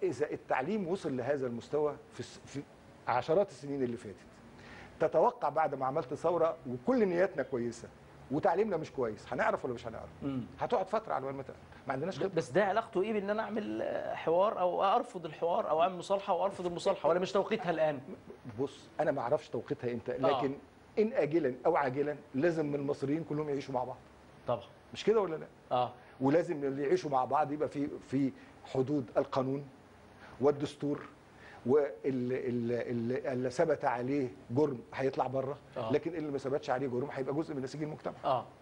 اذا التعليم وصل لهذا المستوى في, الس- في عشرات السنين اللي فاتت تتوقع بعد ما عملت ثوره وكل نياتنا كويسه وتعليمنا مش كويس هنعرف ولا مش هنعرف مم. هتقعد فتره على ما ت- ما عندناش خبره بس ده علاقته ايه بان انا اعمل آه، حوار او ارفض الحوار او اعمل مصالحه وارفض المصالحه ولا مش توقيتها الان بص انا ما اعرفش توقيتها امتى آه. لكن ان اجلا او عاجلا لازم المصريين كلهم يعيشوا مع بعض طبعا مش كده ولا لا اه ولازم اللي يعيشوا مع بعض يبقى في في حدود القانون والدستور واللي اللي ثبت عليه جرم هيطلع بره آه. لكن اللي ما ثبتش عليه جرم هيبقى جزء من نسيج المجتمع اه